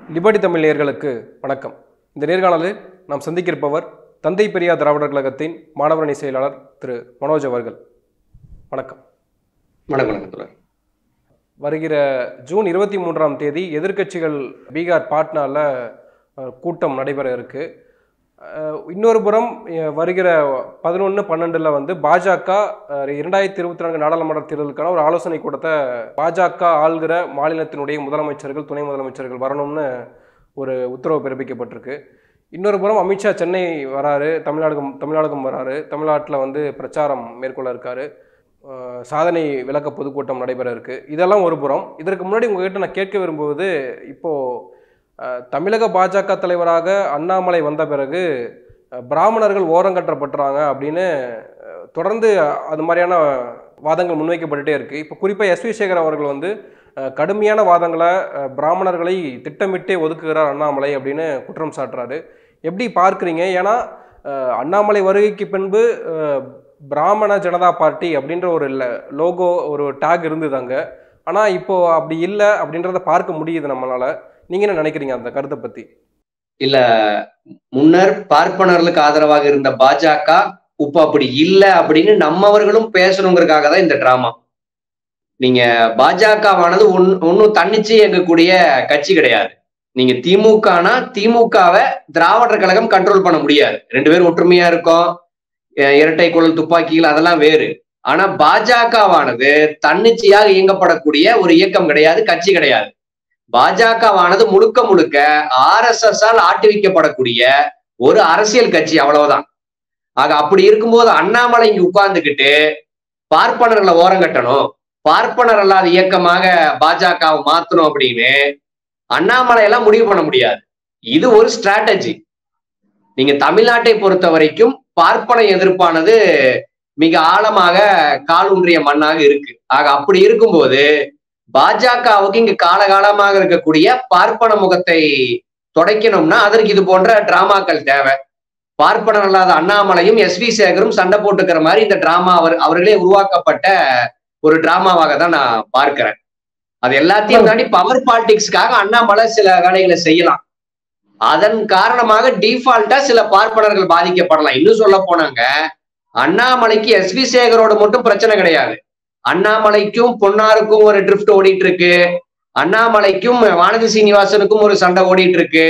Liberty Tamil நேயர்களுக்கு வணக்கம் இந்த நேர்காணலில் நாம் சந்திக்க இருப்பவர் தந்தை பெரியார் திராவிடர் கழகத்தின் மாணவரணி செயலாளர் திரு மனோஜ் அவர்கள் வணக்கம் வணக்கம் வணக்கம் தோழர் வருகிற ஜூன் இருபத்தி மூன்றாம் தேதி எதிர்க்கட்சிகள் பீகார் பாட்னாவில் அஹ், கூட்டம் நடைபெற இருக்கு அஹ், இன்னொரு புறம் அஹ், வருகிற பதினொன்று பன்னெண்டில் வந்து பாஜக அஹ், இரண்டாயிரத்தி இருபத்தி நான்கு நாடாளுமன்ற தேர்தலுக்கான ஒரு ஆலோசனை கூட்டத்தை பாஜக ஆள்கிற மாநிலத்தினுடைய முதலமைச்சர்கள் துணை முதலமைச்சர்கள் வரணும்னு ஒரு உத்தரவு பிறப்பிக்கப்பட்டிருக்கு இன்னொரு புறம் அமித்ஷா சென்னை வராரு தமிழ்நாடுகம் தமிழ்நாடுகம் வராரு தமிழ்நாட்டில் வந்து பிரச்சாரம் மேற்கொள்ள இருக்காரு அஹ் சாதனை விளக்க பொதுக்கூட்டம் நடைபெற இருக்கு இதெல்லாம் ஒரு புறம் இதற்கு முன்னாடி உங்ககிட்ட நான் கேட்க விரும்புவது இப்போ அஹ், தமிழக பாஜக தலைவராக அண்ணாமலை வந்த பிறகு அஹ், பிராமணர்கள் ஓரங்கட்டப்பட்டுறாங்க அப்படின்னு அஹ், தொடர்ந்து அது மாதிரியான வாதங்கள் முன்வைக்கப்பட்டுட்டே இருக்கு இப்போ குறிப்பாக எஸ் வி சேகர் அவர்கள் வந்து அஹ், கடுமையான வாதங்களை அஹ், பிராமணர்களை திட்டமிட்டே ஒதுக்குகிறார் அண்ணாமலை அப்படின்னு குற்றம் சாட்டுறாரு எப்படி பார்க்குறீங்க ஏன்னா அஹ், அண்ணாமலை வருகைக்கு பின்பு அஹ், பிராமண ஜனதா பார்ட்டி அப்படின்ற ஒரு லோகோ ஒரு டேக் இருந்தது அங்கே ஆனால் இப்போ அப்படி இல்லை அப்படின்றத பார்க்க முடியுது நம்மளால நீங்க என்ன நினைக்கிறீங்க அந்த கருத்தை பத்தி இல்ல முன்னர் பார்ப்பனர்களுக்கு ஆதரவாக இருந்த பாஜக இப்ப அப்படி இல்ல அப்படின்னு நம்மவர்களும் பேசணுங்கிறதுக்காக தான் இந்த டிராமா நீங்க பாஜகவானது ஒன் ஒன்னும் தன்னிச்சு இயங்கக்கூடிய கட்சி கிடையாது நீங்க திமுகனா திமுகவை திராவிடர் கழகம் கண்ட்ரோல் பண்ண முடியாது ரெண்டு பேரும் ஒற்றுமையா இருக்கோம் அஹ் இரட்டை குழல் துப்பாக்கிகள் அதெல்லாம் வேறு ஆனா பாஜகவானது தன்னிச்சையாக இயங்கப்படக்கூடிய ஒரு இயக்கம் கிடையாது கட்சி கிடையாது பாஜகவானது முழுக்க முழுக்க ஆர் எஸ் எஸ் ஆல் ஆட்டுவிக்கப்படக்கூடிய ஒரு அரசியல் கட்சி அவ்வளவுதான் ஆக அப்படி இருக்கும்போது அண்ணாமலை இங்க உட்கார்ந்துகிட்டு பார்ப்பனர்களை ஓரங்கட்டணும் பார்ப்பனர் அல்லாத இயக்கமாக பாஜகவை மாத்தணும் அப்படின்னு அண்ணாமலை எல்லாம் முடிவு பண்ண முடியாது இது ஒரு ஸ்ட்ராட்டஜி நீங்க தமிழ்நாட்டை பொறுத்த வரைக்கும் பார்ப்பன எதிர்ப்பானது மிக ஆழமாக காலூன்றிய மண்ணாக இருக்கு ஆக அப்படி இருக்கும்போது பாஜகவுக்கு இங்க காலகாலமாக இருக்கக்கூடிய பார்ப்பன முகத்தை தொடைக்கணும்னா அதற்கு இது போன்ற டிராமாக்கள் தேவை பார்ப்பனர் அல்லாத அண்ணாமலையும் எஸ் வி சேகரும் சண்டை போட்டுக்கிற மாதிரி இந்த டிராமா அவர் அவர்களே உருவாக்கப்பட்ட ஒரு டிராமாவாக தான் நான் பார்க்கிறேன் அது எல்லாத்தையும் தாண்டி பவர் பாலிடிக்ஸ்க்காக அண்ணாமலை சில வேலைகளை செய்யலாம் அதன் காரணமாக டிஃபால்ட்டா சில பார்ப்பனர்கள் பாதிக்கப்படலாம் இன்னும் சொல்ல போனாங்க அண்ணாமலைக்கு எஸ் வி சேகரோட மட்டும் பிரச்சனை கிடையாது அண்ணாமலைக்கும் பொன்னாருக்கும் ஒரு ட்ரிஃப்ட் ஓடிட்டு இருக்கு அண்ணாமலைக்கும் வானதி சீனிவாசனுக்கும் ஒரு சண்டை ஓடிட்டு இருக்கு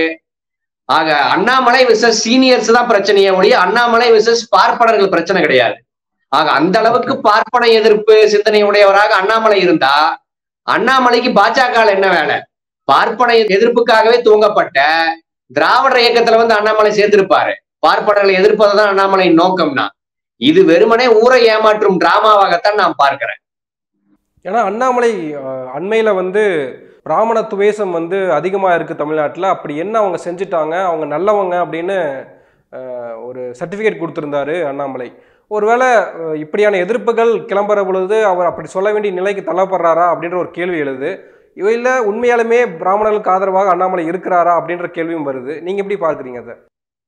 ஆக அண்ணாமலை விசஸ் சீனியர்ஸ் தான் பிரச்சனையே ஒழிய அண்ணாமலை விசஸ் பார்ப்பனர்கள் பிரச்சனை கிடையாது ஆக அந்த அளவுக்கு பார்ப்பன எதிர்ப்பு சிந்தனை உடையவராக அண்ணாமலை இருந்தா அண்ணாமலைக்கு பாஜக என்ன வேலை பார்ப்பன எதிர்ப்புக்காகவே துவங்கப்பட்ட திராவிடர் இயக்கத்துல வந்து அண்ணாமலை சேர்ந்திருப்பாரு பார்ப்பனர்களை எதிர்ப்பதுதான் அண்ணாமலையின் நோக்கம்னா இது வெறுமனே ஊரை ஏமாற்றும் டிராமாவாகத்தான் நான் பார்க்கிறேன் ஏன்னா அண்ணாமலை அஹ், அண்மையில வந்து பிராமண துவேஷம் வந்து அதிகமாக இருக்கு தமிழ்நாட்டில் அப்படி என்ன அவங்க செஞ்சுட்டாங்க அவங்க நல்லவங்க அப்படின்னு அஹ், ஒரு சர்டிஃபிகேட் கொடுத்துருந்தாரு அண்ணாமலை ஒருவேளை அஹ், இப்படியான எதிர்ப்புகள் கிளம்புற பொழுது அவர் அப்படி சொல்ல வேண்டிய நிலைக்கு தள்ளப்படுறாரா அப்படின்ற ஒரு கேள்வி எழுது இல்லை உண்மையாலுமே பிராமணர்களுக்கு ஆதரவாக அண்ணாமலை இருக்கிறாரா அப்படின்ற கேள்வியும் வருது நீங்க எப்படி பார்க்குறீங்க அதை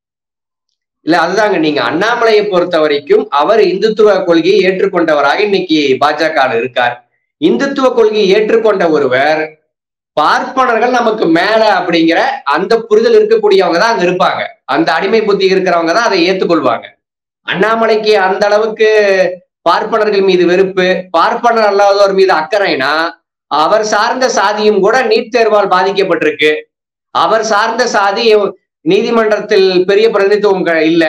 இல்ல அதுதாங்க நீங்க அண்ணாமலையை பொறுத்த வரைக்கும் அவர் இந்துத்துவ கொள்கையை ஏற்றுக்கொண்டவராக இன்னைக்கு பாஜக இருக்கார் இந்துத்துவ கொள்கையை ஏற்றுக்கொண்ட ஒருவர் பார்ப்பனர்கள் நமக்கு மேல அப்படிங்கிற அந்த புரிதல் இருக்கக்கூடியவங்க தான் அங்க இருப்பாங்க அந்த அடிமை புத்தி இருக்கிறவங்க தான் அதை ஏத்துக்கொள்வாங்க அண்ணாமலைக்கு அந்த அளவுக்கு பார்ப்பனர்கள் மீது வெறுப்பு பார்ப்பனர் அல்லாதோர் மீது அக்கறைனா அவர் சார்ந்த சாதியும் கூட நீட் தேர்வால் பாதிக்கப்பட்டிருக்கு அவர் சார்ந்த சாதி நீதிமன்றத்தில் பெரிய பிரதிநிதித்துவம் க- இல்ல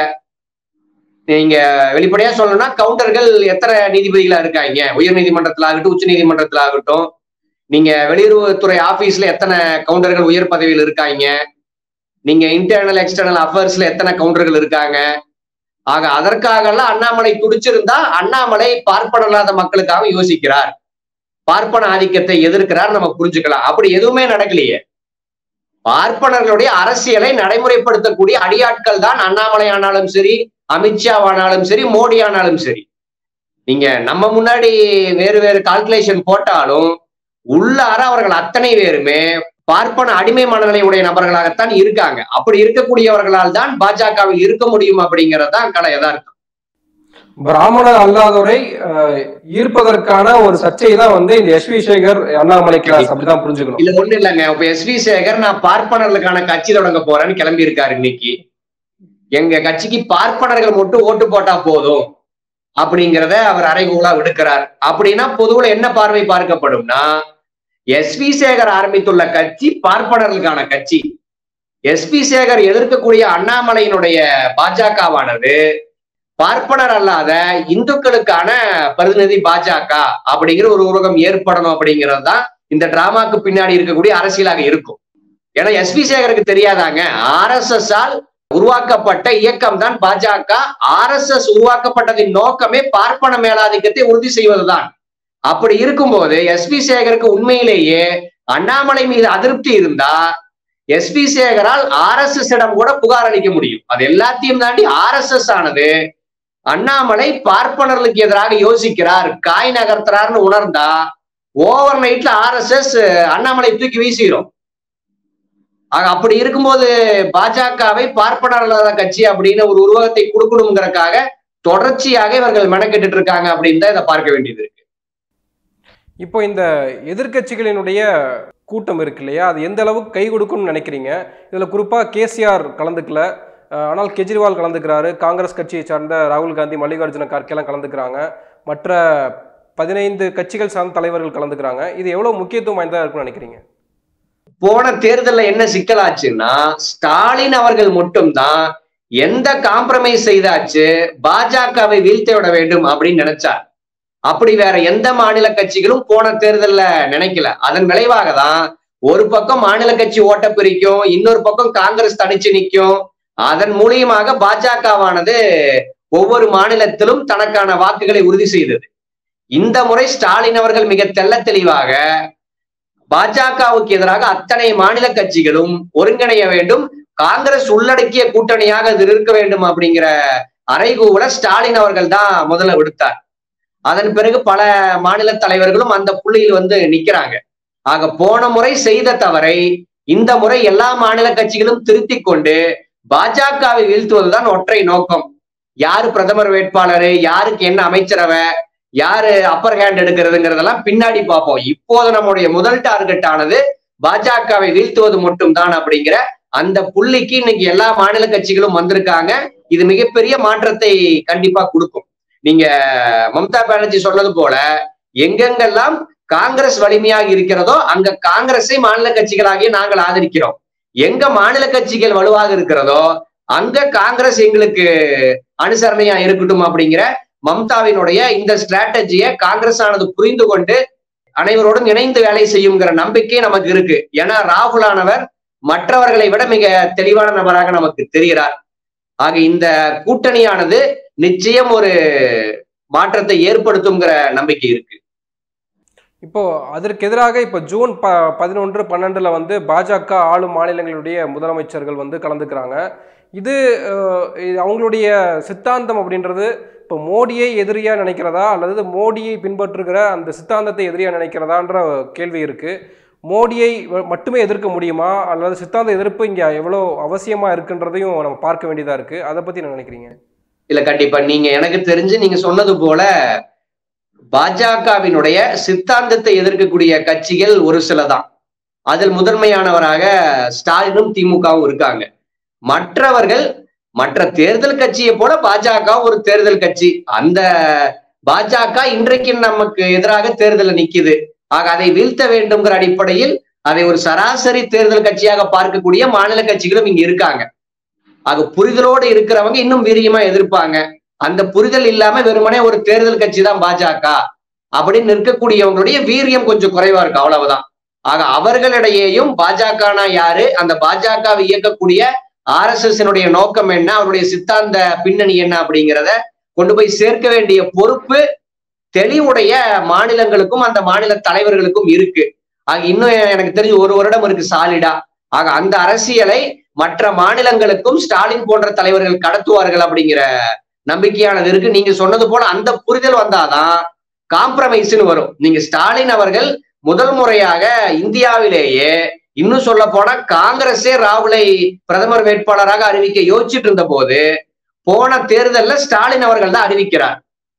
நீங்க வெளிப்படையா சொல்லணும்னா கவுண்டர்கள் எத்தனை நீதிபதிகளா இருக்காங்க உயர் நீதிமன்றத்தில் ஆகட்டும் உச்ச நீதிமன்றத்தில் ஆகட்டும் நீங்க வெளியுறவுத்துறை ஆபீஸ்ல எத்தனை கவுண்டர்கள் உயர் பதவியில் இருக்காங்க நீங்க இன்டர்னல் எக்ஸ்டர்னல் அஃபேர்ஸ்ல எத்தனை கவுண்டர்கள் இருக்காங்க ஆக அதற்காகலாம் அண்ணாமலை துடிச்சிருந்தா அண்ணாமலை பார்ப்பனல்லாத மக்களுக்காக யோசிக்கிறார் பார்ப்பன ஆதிக்கத்தை எதிர்க்கிறார் நம்ம புரிஞ்சுக்கலாம் அப்படி எதுவுமே நடக்கலையே பார்ப்பனர்களுடைய அரசியலை நடைமுறைப்படுத்தக்கூடிய அடியாட்கள் தான் அண்ணாமலை ஆனாலும் சரி அமித்ஷா ஆனாலும் சரி மோடி ஆனாலும் சரி நீங்க நம்ம முன்னாடி வேறு வேறு கால்குலேஷன் போட்டாலும் உள்ளார அவர்கள் அத்தனை பேருமே பார்ப்பன அடிமை மனநிலை உடைய நபர்களாகத்தான் இருக்காங்க அப்படி இருக்கக்கூடியவர்களால் தான் பாஜகவில் இருக்க முடியும் அப்படிங்கிறது தான் கலை யதார்த்தம் பிராமணர் அல்லாதோரை அஹ், ஈர்ப்பதற்கான ஒரு சர்ச்சை தான் வந்து இந்த S V Sekar Annamalai class அப்படிதான் புரிஞ்சுக்கணும் இல்ல ஒண்ணு இல்லைங்க இப்ப எஸ் வி சேகர் நான் பார்ப்பனர்களுக்கான கட்சி தொடங்க போறேன்னு கிளம்பி இருக்காரு இன்னைக்கு எங்க கட்சிக்கு பார்ப்பனர்கள் மட்டும் ஓட்டு போட்டா போதும் அப்படிங்கிறத அவர் அறைகூலா விடுக்கிறார் அப்படின்னா பொதுவுல என்ன பார்வை பார்க்கப்படும்னா எஸ் வி சேகர் ஆரம்பித்துள்ள கட்சி பார்ப்பனர்களுக்கான கட்சி எஸ் பி சேகர் எதிர்க்கக்கூடிய அண்ணாமலையினுடைய பாஜகவானது பார்ப்பனர் அல்லாத இந்துக்களுக்கான பிரதிநிதி பாஜக அப்படிங்கிற ஒரு உருவகம் ஏற்படணும் அப்படிங்கிறது தான் இந்த டிராமாக்கு பின்னாடி இருக்கக்கூடிய அரசியலாக இருக்கும் ஏன்னா எஸ் பி சேகருக்கு தெரியாதாங்க ஆர் எஸ் எஸ் ஆல் உருவாக்கப்பட்ட இயக்கம் தான் பாஜக ஆர் எஸ் எஸ் உருவாக்கப்பட்டதின் நோக்கமே பார்ப்பன மேலாதிக்கத்தை உறுதி செய்வதுதான் அப்படி இருக்கும்போது எஸ் பி சேகருக்கு உண்மையிலேயே அண்ணாமலை மீது அதிருப்தி இருந்தா எஸ் பி சேகரால் ஆர் எஸ் எஸ் இடம் கூட புகார் அளிக்க முடியும் அது எல்லாத்தையும் தாண்டி ஆர் எஸ் எஸ் ஆனது அண்ணாமலை பார்ப்பனர்களுக்கு எதிராக யோசிக்கிறார் காய் நகர்த்துறாருன்னு உணர்ந்தா ஓவர் நைட்ல ஆர் எஸ் எஸ் அண்ணாமலை தூக்கி வீசிடும் ஆக அப்படி இருக்கும்போது பாஜகவை பார்ப்பனர் அல்லாத கட்சி அப்படின்னு ஒரு உருவகத்தை கொடுக்கணுங்கிறதுக்காக தொடர்ச்சியாக இவர்கள் மெனக்கெட்டு இருக்காங்க அப்படின்னு தான் இதை பார்க்க வேண்டியது இருக்கு இப்போ இந்த எதிர்க்கட்சிகளினுடைய கூட்டம் இருக்கு இல்லையா அது எந்த அளவுக்கு கை கொடுக்கும்னு நினைக்கிறீங்க இதில் குறிப்பாக கேசிஆர் கலந்துக்கல அஹ் ஆனால் கெஜ்ரிவால் கலந்துக்கிறாரு காங்கிரஸ் கட்சியை சார்ந்த ராகுல் காந்தி மல்லிகார்ஜுன கார்கேலாம் கலந்துக்கிறாங்க மற்ற பதினைந்து கட்சிகள் சார்ந்த தலைவர்கள் கலந்துக்கிறாங்க இது எவ்வளோ முக்கியத்துவம் வாய்ந்ததாக இருக்கும்னு நினைக்கிறீங்க போன தேர்தல்ல என்ன சிக்கலாச்சுன்னா ஸ்டாலின் அவர்கள் மட்டும்தான் எந்த காம்ப்ரமைஸ் செய்தாச்சு பாஜகவை வீழ்த்தி விட வேண்டும் அப்படின்னு நினைச்சார் அப்படி வேற எந்த மாநில கட்சிகளும் போன தேர்தல்ல நினைக்கல அதன் விளைவாக தான் ஒரு பக்கம் மாநில கட்சி ஓட்ட பிரிக்கும் இன்னொரு பக்கம் காங்கிரஸ் தனிச்சு நிற்கும் அதன் மூலியமாக பாஜகவானது ஒவ்வொரு மாநிலத்திலும் தனக்கான வாக்குகளை உறுதி செய்தது இந்த முறை ஸ்டாலின் அவர்கள் மிக தெள்ள தெளிவாக பாஜகவுக்கு எதிராக அத்தனை மாநில கட்சிகளும் ஒருங்கிணைய வேண்டும் காங்கிரஸ் உள்ளடக்கிய கூட்டணியாக இது இருக்க வேண்டும் அப்படிங்கிற அறைகூவல ஸ்டாலின் அவர்கள் தான் முதல்ல விடுத்தார் அதன் பிறகு பல மாநில தலைவர்களும் அந்த புள்ளியில் வந்து நிக்கிறாங்க ஆக போன முறை செய்த தவறை இந்த முறை எல்லா மாநில கட்சிகளும் திருத்திக் கொண்டு பாஜகவை வீழ்த்துவதுதான் ஒற்றை நோக்கம் யாரு பிரதமர் வேட்பாளர் யாருக்கு என்ன அமைச்சரவை யாரு அப்பர் ஹேண்ட் எடுக்கிறதுங்கிறதெல்லாம் பின்னாடி பார்ப்போம் இப்போது நம்முடைய முதல் டார்கெட் ஆனது பாஜகவை வீழ்த்துவது மட்டும்தான் அப்படிங்கிற அந்த புள்ளிக்கு இன்னைக்கு எல்லா மாநில கட்சிகளும் வந்திருக்காங்க இது மிகப்பெரிய மாற்றத்தை கண்டிப்பா கொடுக்கும் நீங்க மம்தா பானர்ஜி சொன்னது போல எங்கெங்கெல்லாம் காங்கிரஸ் வலிமையாக இருக்கிறதோ அங்க காங்கிரஸை மாநில கட்சிகளாகிய நாங்கள் ஆதரிக்கிறோம் எங்க மாநில கட்சிகள் வலுவாக இருக்கிறதோ அங்க காங்கிரஸ் எங்களுக்கு அனுசரணையா இருக்கட்டும் அப்படிங்கிற மம்தாவினுடைய இந்த ஸ்ட்ராட்டஜியை காங்கிரஸ் ஆனது புரிந்து கொண்டு அனைவரோடும் இணைந்து வேலை செய்யுங்கிற நம்பிக்கை நமக்கு இருக்கு ஏன்னா ராகுல் ஆனவர் மற்றவர்களை விட மிக தெளிவான நபராக நமக்கு தெரிகிறார் ஆக இந்த கூட்டணியானது நிச்சயம் ஒரு மாற்றத்தை ஏற்படுத்துங்கிற நம்பிக்கை இருக்கு இப்போ அதற்கு எதிராக இப்போ ஜூன் ப பதினொன்று பன்னெண்டுல வந்து பாஜக ஆளும் மாநிலங்களுடைய முதலமைச்சர்கள் வந்து கலந்துக்கிறாங்க இது அஹ், இது அவங்களுடைய சித்தாந்தம் அப்படின்றது இப்போ மோடியை எதிரியா நினைக்கிறதா அல்லது மோடியை பின்பற்றுகிற அந்த சித்தாந்தத்தை எதிரியா நினைக்கிறதான்ற கேள்வி இருக்கு மோடியை வ- மட்டுமே எதிர்க்க முடியுமா அல்லது சித்தாந்த எதிர்ப்பு இங்கே எவ்வளோ அவசியமா இருக்குன்றதையும் நம்ம பார்க்க வேண்டியதா இருக்கு அதை பத்தி என்ன நினைக்கிறீங்க இல்ல கண்டிப்பா நீங்க எனக்கு தெரிஞ்சு நீங்க சொன்னது போல பாஜகவினுடைய சித்தாந்தத்தை எதிர்க்கக்கூடிய கட்சிகள் ஒரு சில தான் அதில் முதன்மையானவராக ஸ்டாலினும் திமுகவும் இருக்காங்க மற்றவர்கள் மற்ற தேர்தல் கட்சியை போல பாஜக ஒரு தேர்தல் கட்சி அந்த பாஜக இன்றைக்கு நமக்கு எதிராக தேர்தலில் நிக்குது ஆக அதை வீழ்த்த வேண்டும்ங்கிற அடிப்படையில் அதை ஒரு சராசரி தேர்தல் கட்சியாக பார்க்கக்கூடிய மாநில கட்சிகளும் இங்க இருக்காங்க ஆக புரிதலோடு இருக்கிறவங்க இன்னும் வீரியமா எதிர்ப்பாங்க அந்த புரிதல் இல்லாம வெறுமனே ஒரு தேர்தல் கட்சி தான் பாஜக அப்படின்னு நிற்கக்கூடியவங்களுடைய வீரியம் கொஞ்சம் குறைவா இருக்கு அவ்வளவுதான் ஆக அவர்களிடையேயும் பாஜகனா யாரு அந்த பாஜகவை இயக்கக்கூடிய ஆர் எஸ் எஸ் நோக்கம் என்ன அவருடைய சித்தாந்த பின்னணி என்ன அப்படிங்கிறத கொண்டு போய் சேர்க்க வேண்டிய பொறுப்பு தெளிவுடைய மாநிலங்களுக்கும் அந்த மாநில தலைவர்களுக்கும் இருக்கு ஆக இன்னும் எனக்கு தெரிஞ்சு ஒரு வருடம் இருக்கு சாலிடா ஆக அந்த அரசியலை மற்ற மாநிலங்களுக்கும் ஸ்டாலின் போன்ற தலைவர்கள் கடத்துவார்கள் அப்படிங்கிற நம்பிக்கையானது இருக்கு நீங்க சொன்னது போல அந்த புரிதல் வந்தாதான் காம்ப்ரமைஸ்னு வரும் நீங்க ஸ்டாலின் அவர்கள் முதல் முறையாக இந்தியாவிலேயே இன்னும் சொல்ல போனா காங்கிரஸே ராகுலை பிரதமர் வேட்பாளராக அறிவிக்க யோசிச்சுட்டு இருந்த போது போன தேர்தல்ல ஸ்டாலின் அவர்கள் தான் அறிவிக்கிறார்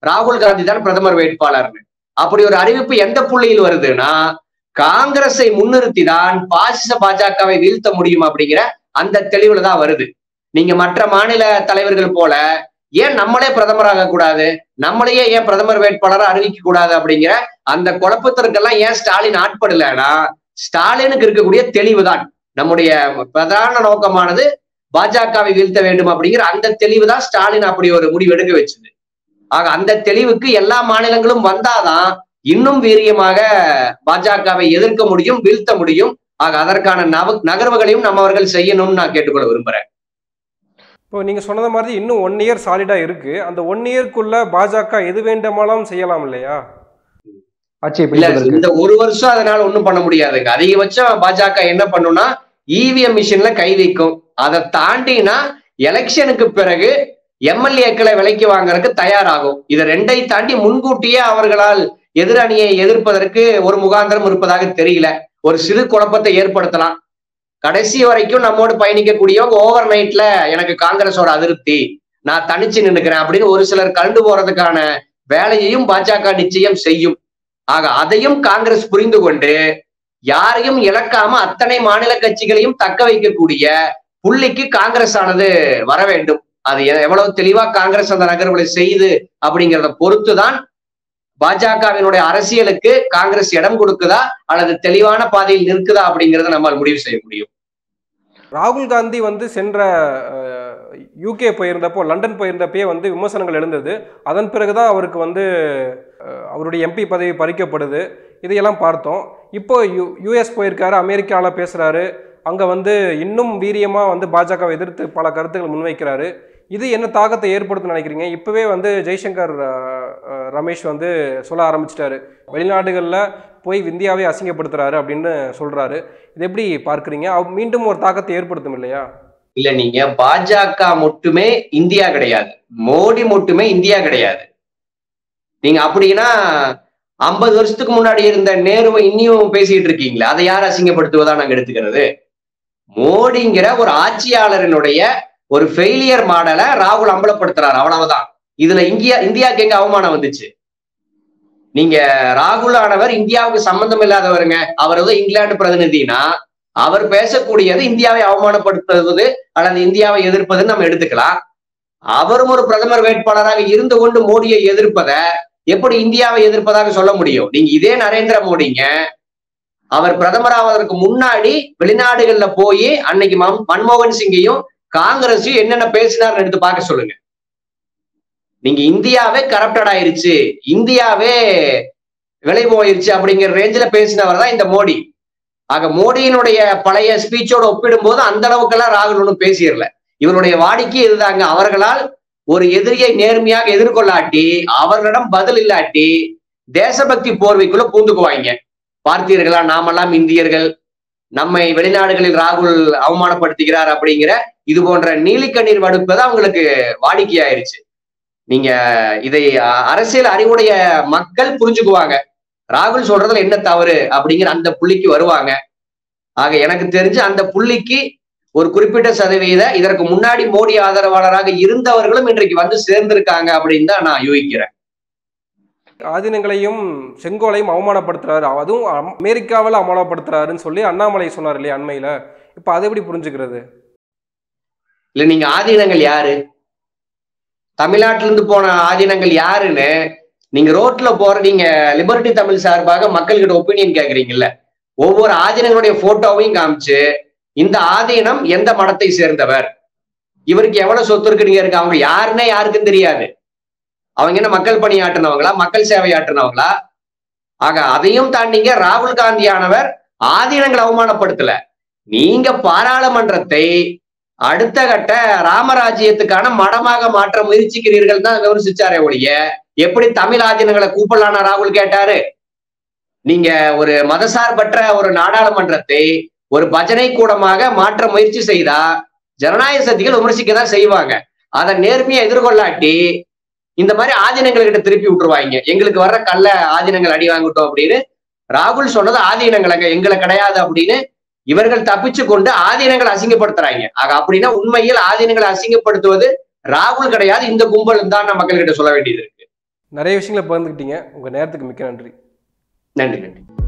ராகுல் காந்தி தான் பிரதமர் வேட்பாளர்னு அப்படி ஒரு அறிவிப்பு எந்த புள்ளியில் வருதுன்னா காங்கிரஸை முன்னிறுத்தி தான் பாசிச பாஜகவை வீழ்த்த முடியும் அப்படிங்கிற அந்த தெளிவுல தான் வருது நீங்க மற்ற மாநில தலைவர்கள் போல ஏன் நம்மளே பிரதமராக கூடாது நம்மளையே ஏன் பிரதமர் வேட்பாளரை அறிவிக்க கூடாது அப்படிங்கிற அந்த குழப்பத்திற்கெல்லாம் ஏன் ஸ்டாலின் ஆட்படலைன்னா ஸ்டாலினுக்கு இருக்கக்கூடிய தெளிவுதான் நம்முடைய பிரதான நோக்கமானது பாஜகவை வீழ்த்த வேண்டும் அப்படிங்கிற அந்த தெளிவு தான் ஸ்டாலின் அப்படி ஒரு முடிவு எடுக்க வச்சது ஆக அந்த தெளிவுக்கு எல்லா மாநிலங்களும் வந்தாதான் இன்னும் வீரியமாக பாஜகவை எதிர்க்க முடியும் வீழ்த்த முடியும் ஆக அதற்கான நவ நகர்வுகளையும் நம்மவர்கள் செய்யணும்னு நான் கேட்டுக்கொள்ள விரும்புறேன் இப்போ நீங்கள் சொன்னது மாதிரி இன்னும் ஒன் இயர் சாலிடாக இருக்குது அந்த ஒன் இயர்க்குள்ள பாஜக எது வேண்டுமானாலும் செய்யலாம் இல்லையா ஆட்சியை இல்ல பிடிப்பதற்கு இந்த ஒரு வருஷம் அதனால ஒண்ணும் பண்ண முடியாதுங்க அதிகபட்சம் பாஜக என்ன பண்ணும்னா இவிஎம் மிஷின்ல கை வைக்கும் அதை தாண்டினா எலெக்ஷனுக்கு பிறகு எம்எல்ஏக்களை விலைக்கு வாங்குறதுக்கு தயாராகும் இதை ரெண்டை தாண்டி முன்கூட்டியே அவர்களால் எதிரணியை எதிர்ப்பதற்கு ஒரு முகாந்திரம் இருப்பதாக தெரியல ஒரு சிறு குழப்பத்தை ஏற்படுத்தலாம் கடைசி வரைக்கும் நம்மோடு பயணிக்கக்கூடியவங்க ஓவர் நைட்ல எனக்கு காங்கிரஸோட அதிருப்தி நான் தனிச்சு நின்னுக்கிறேன் அப்படின்னு ஒரு சிலர் கலந்து போறதுக்கான வேலையையும் பாஜக நிச்சயம் செய்யும் ஆக அதையும் காங்கிரஸ் புரிந்து கொண்டு யாரையும் இழக்காம அத்தனை மாநில கட்சிகளையும் தக்க வைக்கக்கூடிய புள்ளிக்கு காங்கிரஸ் ஆனது வர வேண்டும் அது எ- எவ்வளவு தெளிவா காங்கிரஸ் அந்த நகர்வுகளை செய்து அப்படிங்கிறத பொறுத்துதான் பாஜகவினுடைய அரசியலுக்கு காங்கிரஸ் இடம் கொடுக்குதா அல்லது தெளிவான பாதையில் நிற்குதா அப்படிங்கறத நம்மால் முடிவு செய்ய முடியும் ராகுல் காந்தி வந்து சென்ற யூகே போயிருந்தப்போ லண்டன் போயிருந்தப்பயே வந்து விமர்சனங்கள் எழுந்தது அதன் பிறகு தான் அவருக்கு வந்து அஹ், அவருடைய எம்பி பதவி பறிக்கப்படுது இதையெல்லாம் பார்த்தோம் இப்போ யு யூஎஸ் போயிருக்காரு அமெரிக்காவில் பேசுகிறாரு அங்கே வந்து இன்னும் வீரியமாக வந்து பாஜகவை எதிர்த்து பல கருத்துக்கள் முன்வைக்கிறாரு இது என்ன தாக்கத்தை ஏற்படுத்தும் நினைக்கிறீங்க இப்போவே வந்து ஜெய்சங்கர் அஹ், அஹ், ரமேஷ் வந்து சொல்ல ஆரம்பிச்சிட்டாரு வெளிநாடுகளில் போய் இந்தியாவை அசிங்கப்படுத்துறாரு அப்படின்னு சொல்றாரு இது எப்படி பார்க்குறீங்க அவ் மீண்டும் ஒரு தாக்கத்தை ஏற்படுத்தும் இல்லையா இல்ல நீங்க பாஜக மட்டுமே இந்தியா கிடையாது மோடி மட்டுமே இந்தியா கிடையாது நீங்க அப்படின்னா ஐம்பது வருஷத்துக்கு முன்னாடி இருந்த நேருவை இன்னியும் பேசிட்டு இருக்கீங்களா அதை யார் அசிங்கப்படுத்துவதா நாங்க எடுத்துக்கிறது மோடிங்கிற ஒரு ஆட்சியாளரினுடைய ஒரு ஃபெயிலியர் மாடலை ராகுல் அம்பலப்படுத்துறாரு அவ்வளவுதான் இதுல இந்தியா இந்தியாவுக்கு எங்க அவமானம் வந்துச்சு நீங்க ராகுல் ஆனவர் இந்தியாவுக்கு சம்பந்தம் இல்லாதவருங்க அவர் வந்து இங்கிலாந்து பிரதிநிதினா அவர் பேசக்கூடியது இந்தியாவை அவமானப்படுத்துவது அல்லது இந்தியாவை எதிர்ப்பதுன்னு நம்ம எடுத்துக்கலாம் அவரும் ஒரு பிரதமர் வேட்பாளராக இருந்து கொண்டு மோடியை எதிர்ப்பத எப்படி இந்தியாவை எதிர்ப்பதாக சொல்ல முடியும் நீங்க இதே நரேந்திர மோடிங்க அவர் பிரதமராவதற்கு முன்னாடி வெளிநாடுகள்ல போய் அன்னைக்கு மன்- மன்மோகன் சிங்கையும் காங்கிரஸையும் என்னென்ன பேசினார்னு எடுத்து பார்க்க சொல்லுங்க நீங்க இந்தியாவே கரப்டட் ஆயிருச்சு இந்தியாவே விலை போயிருச்சு அப்படிங்கிற ரேஞ்சில் பேசினவர் தான் இந்த மோடி ஆக மோடியினுடைய பழைய ஸ்பீச்சோட ஒப்பிடும்போது அந்த அளவுக்கெல்லாம் ராகுல் ஒன்றும் பேசிடல இவருடைய வாடிக்கை இதுதாங்க அவர்களால் ஒரு எதிரியை நேர்மையாக எதிர்கொள்ளாட்டி அவர்களிடம் பதில் இல்லாட்டி தேசபக்தி போர்வைக்குள்ள பூந்துக்குவாங்க பார்த்தீர்களா நாமெல்லாம் இந்தியர்கள் நம்மை வெளிநாடுகளில் ராகுல் அவமானப்படுத்துகிறார் அப்படிங்கிற இது போன்ற நீலிக்கண்ணீர் வடுப்பது அவங்களுக்கு வாடிக்கையாயிருச்சு நீங்க இதை அ- அரசியல் அறிவுடைய மக்கள் புரிஞ்சுக்குவாங்க ராகுல் சொல்றதுல என்ன தவறு அப்படிங்கிற அந்த புள்ளிக்கு வருவாங்க ஆக எனக்கு தெரிஞ்சு அந்த புள்ளிக்கு ஒரு குறிப்பிட்ட சதவீத இதற்கு முன்னாடி மோடி ஆதரவாளராக இருந்தவர்களும் இன்றைக்கு வந்து சேர்ந்திருக்காங்க அப்படின்னு தான் நான் யூகிக்கிறேன் ஆதீனங்களையும் செங்கோலையும் அவமானப்படுத்துறாரு அதுவும் அம்- அமெரிக்காவில் அவமானப்படுத்துறாருன்னு சொல்லி அண்ணாமலை சொன்னார் இல்லையா அண்மையில் இப்போ அதை எப்படி புரிஞ்சுக்கிறது இல்ல நீங்க ஆதீனங்கள் யாரு தமிழ்நாட்டில இருந்து போன ஆதீனங்கள் யாருன்னு நீங்க ரோட்ல போற நீங்க லிபர்ட்டி தமிழ் சார்பாக மக்கள்கிட்ட ஒப்பீனியன் கேக்குறீங்கல்ல ஒவ்வொரு ஆதீனங்களுடைய போட்டோவையும் காமிச்சு இந்த ஆதீனம் எந்த மடத்தை சேர்ந்தவர் இவருக்கு எவ்வளவு சொத்து இருக்குன்னு இருக்கு அவங்க யாருன்னே யாருக்கும் தெரியாது அவங்க என்ன மக்கள் பணி ஆட்டுனவங்களா மக்கள் சேவை ஆட்டுனவங்களா ஆக அதையும் தாண்டிங்க ராகுல் காந்தியானவர் ஆதீனங்களை அவமானப்படுத்தல நீங்க பாராளுமன்றத்தை அடுத்த கட்ட ராமராஜ்யத்துக்கான மடமாக மாற்ற முயற்சிக்கிறீர்கள் தான் விமர்சிச்சாரே ஒழிய எப்படி தமிழ் ஆதீனங்களை கூப்பிடலான்னு ராகுல் கேட்டாரு நீங்க ஒரு மதசார்பற்ற ஒரு நாடாளுமன்றத்தை ஒரு பஜனை கூடமாக மாற்ற முயற்சி செய்தா ஜனநாயக சக்திகள் விமர்சிக்க தான் செய்வாங்க அதை நேர்மையா எதிர்கொள்ளாட்டி இந்த மாதிரி ஆதீனங்கள் கிட்ட திருப்பி விட்டுருவாங்க எங்களுக்கு வர்ற கல்ல ஆதீனங்கள் அடி வாங்கிட்டோம் அப்படின்னு ராகுல் சொன்னது ஆதீனங்களங்க எங்களை கிடையாது அப்படின்னு இவர்கள் தப்பிச்சு கொண்டு ஆதீனங்களை அசிங்கப்படுத்துறாங்க ஆக அப்படின்னா உண்மையில் ஆதீனங்களை அசிங்கப்படுத்துவது ராகுல் கிடையாது இந்த கும்பல் தான் நம்ம மக்கள்கிட்ட சொல்ல வேண்டியது இருக்கு நிறைய விஷயங்களை பகிர்ந்துக்கிட்டீங்க உங்கள் நேரத்துக்கு மிக்க நன்றி நன்றி நன்றி